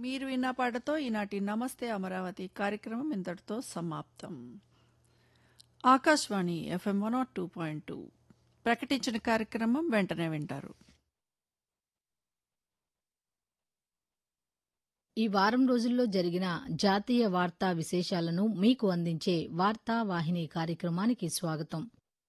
మీరు విన్న పాటతో ఈనాటి నమస్తే అమరావతి కార్యక్రమం ఇంతటితో సమాప్తం Akashvani FM one naught two point two ప్రకటించిన కార్యక్రమం వెంటనే వింటారు ఈ వారం రోజుల్లో జరిగిన జాతీయ వార్తా విశేషాలను మీకు అందించే వార్తా వాహిని కార్యక్రమానికి స్వాగతం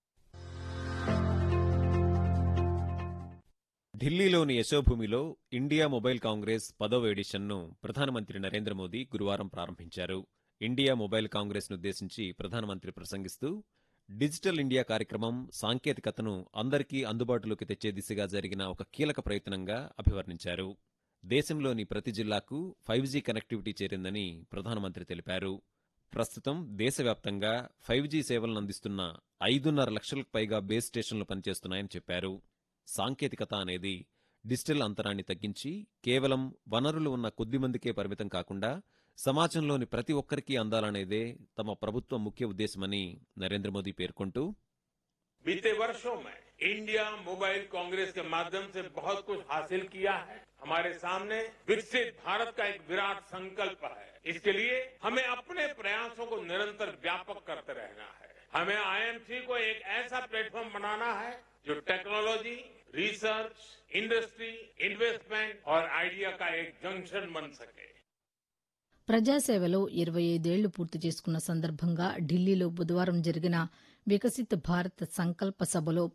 ఢిల్లీలోని యశోభూమిలో ఇండియా మొబైల్ కాంగ్రెస్ పదవ ఎడిషన్ను ప్రధానమంత్రి నరేంద్ర మోదీ గురువారం ప్రారంభించారు ఇండియా మొబైల్ కాంగ్రెస్ను ఉద్దేశించి ప్రధానమంత్రి ప్రసంగిస్తూ డిజిటల్ ఇండియా కార్యక్రమం సాంకేతికతను అందరికీ అందుబాటులోకి తెచ్చే దిశగా జరిగిన ఒక కీలక ప్రయత్నంగా అభివర్ణించారు దేశంలోని ప్రతి జిల్లాకు ఫైవ్ జీ కనెక్టివిటీ చేరిందని ప్రధానమంత్రి తెలిపారు ప్రస్తుతం దేశవ్యాప్తంగా ఫైవ్ జీ సేవలను అందిస్తున్న ఐదున్నర లక్షలకు పైగా బేస్ స్టేషన్లు పనిచేస్తున్నాయని చెప్పారు సాంకేతికత అనేది డిజిటల్ అంతరాన్ని తగ్గించి కేవలం వనరులు ఉన్న కొద్ది మందికే పరిమితం కాకుండా సమాజంలోని ప్రతి ఒక్కరికి అందాలనేదే తమ ప్రభుత్వం ముఖ్య ఉద్దేశమని నరేంద్ర మోదీ పేర్కొంటూ बीते वर्षों में इंडिया मोबाइल कांग्रेस के माध्यम से बहुत कुछ हासिल किया है हमारे सामने विकसित भारत का एक विराट संकल्प है इसके लिए हमें अपने प्रयासों को निरंतर व्यापक करते रहना है हमें आईएमसी को एक ऐसा प्लेटफॉर्म बनाना है जो टेक्नोलॉजी रिसर्च इंडस्ट्री इन्वेस्टमेंट और आइडिया का एक जंक्शन बन सके ప్రజాసేవలో ఇరవై ఐదేళ్లు పూర్తి చేసుకున్న సందర్భంగా ఢిల్లీలో బుధవారం జరిగిన వికసిత్ భారత్ సంకల్ప సభలో